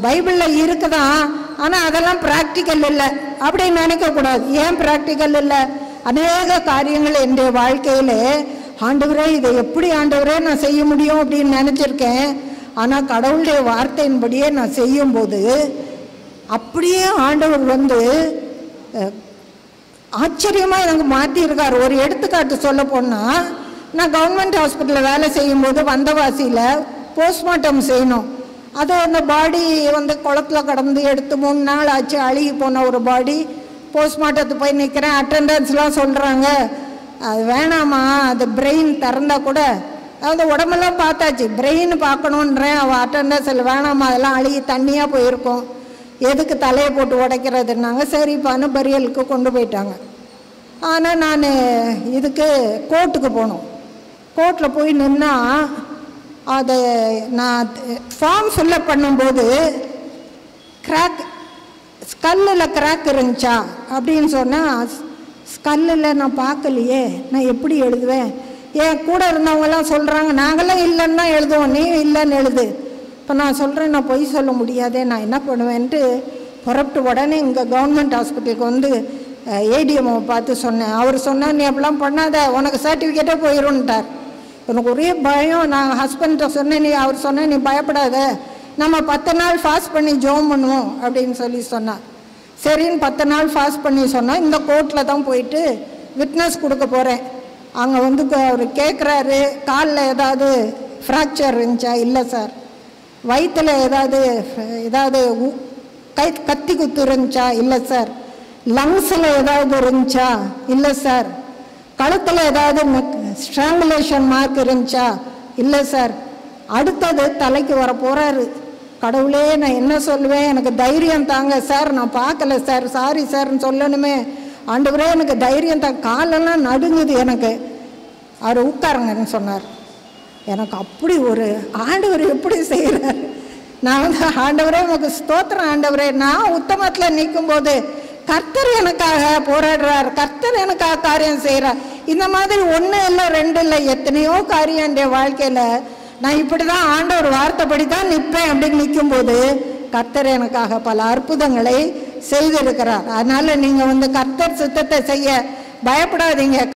பைபிளில் இருக்குதான் ஆனால் அதெல்லாம் ப்ராக்டிக்கல் இல்லை அப்படின்னு நினைக்கக்கூடாது ஏன் ப்ராக்டிக்கல் இல்லை அநேக காரியங்கள் என்னுடைய வாழ்க்கையில் ஆண்டவரே இதை எப்படி ஆண்டவரே நான் செய்ய முடியும் அப்படின்னு நினச்சிருக்கேன் ஆனால் கடவுளுடைய வார்த்தையின்படியே நான் செய்யும்போது அப்படியே ஆண்டவர் வந்து அஹ், ஆச்சரியமாக எனக்கு மாற்றிருக்கார் ஒரு எடுத்துக்காட்டு சொல்ல போனால் நான் கவர்மெண்ட் ஹாஸ்பிட்டலில் வேலை செய்யும்போது வந்தவாசியில் போஸ்ட்மார்ட்டம் செய்யணும் அது அந்த பாடி வந்து குளத்துல கடந்து எடுத்து மூணு நாள் ஆச்சு அழுகி போன ஒரு பாடி போஸ்ட்மார்ட்டத்துக்கு போய் நிற்கிறேன் அட்டெண்டன்ஸ்லாம் சொல்கிறாங்க அது வேணாமா அது பிரெயின் திறந்தா கூட அதாவது உடம்பெல்லாம் பார்த்தாச்சு பிரெயின் பார்க்கணுன்றேன் அவள் அட்டெண்டன்ஸில் வேணாமா அதெல்லாம் அழுகி தண்ணியாக போயிருக்கும் எதுக்கு தலையை போட்டு உடைக்கிறதுனாங்க சரிப்பான்னு பரியலுக்கு கொண்டு போயிட்டாங்க ஆனால் நான் இதுக்கு கோர்ட்டுக்கு போனோம் கோர்ட்டில் போய் நின்னா அதை நான் ஃபார்ம் ஃபில்லப் பண்ணும்போது கிராக் ஸ்கல்லில் கிராக் இருந்துச்சா அப்படின்னு சொன்னால் ஸ்கல்லில் நான் பார்க்கலையே நான் எப்படி எழுதுவேன் என் கூட இருந்தவங்கெல்லாம் சொல்கிறாங்க நாங்களாம் இல்லைன்னு தான் எழுதுவோம் நீ இல்லைன்னு எழுது இப்போ நான் சொல்கிறேன் நான் பொய் சொல்ல முடியாதே நான் என்ன பண்ணுவேன்ட்டு புறப்பட்டு உடனே இங்கே கவர்மெண்ட் ஹாஸ்பிட்டலுக்கு வந்து ஏடிஎம்ஓ பார்த்து சொன்னேன் அவர் சொன்னார் நீ அப்படிலாம் பண்ணாத உனக்கு சர்டிஃபிகேட்டே போயிடும்ட்டார் எனக்கு ஒரே பயம் நான் ஹஸ்பண்ட்டை சொன்னேன் நீ அவர் சொன்னேன் நீ பயப்படாத நம்ம பத்து நாள் ஃபாஸ்ட் பண்ணி ஜோம் பண்ணுவோம் அப்படின்னு சொல்லி சொன்னார் சரின்னு பத்து நாள் ஃபாஸ்ட் பண்ணி சொன்னால் இந்த கோர்ட்டில் தான் போயிட்டு விட்னஸ் கொடுக்க போகிறேன் அங்கே வந்து க- அவர் கேட்குறாரு காலில் ஏதாவது ஃப்ராக்சர் இருந்துச்சா இல்லை சார் வயிற்றில் ஏதாவது ஏதாவது உ- கை கத்தி குத்து இருந்துச்சா இல்லை சார் லங்ஸில் ஏதாவது இருந்துச்சா இல்லை சார் கழுத்தில் ஏதாவது ஸ்ட்ராங்குலேஷன் மார்க் இருந்துச்சா இல்லை சார் அடுத்தது தலைக்கு வர போகிறாரு கடவுளே நான் என்ன சொல்லுவேன் எனக்கு தைரியம் தாங்க சார் நான் பார்க்கல சார் சாரி சார்னு சொல்லணுமே ஆண்டவரே எனக்கு தைரியம் தான் காலெல்லாம் நடுங்குது எனக்கு அவர் உட்காருங்கன்னு சொன்னார் எனக்கு அப்படி ஒரு ஆண்டவர் எப்படி செய்கிறார் நான் வந்து ஆண்டவரே உமக்கு ஸ்தோத்திரம் ஆண்டவரே நான் உத்தமத்தில் நிற்கும்போது கர்த்தர் எனக்காக போராடுறார் கர்த்தர் எனக்காக காரியம் செய்கிறார் இந்த மாதிரி ஒன்று இல்லை ரெண்டு இல்லை எத்தனையோ காரியம் என் வாழ்க்கையில் நான் இப்படி தான் ஆண்டவர் வார்த்தைப்படி தான் நிற்பேன் அப்படின்னு நிற்கும்போது கர்த்தர் எனக்காக பல அற்புதங்களை செய்திருக்கிறார் அதனால நீங்கள் வந்து கர்த்தர் சித்தத்தை செய்ய பயப்படாதீங்க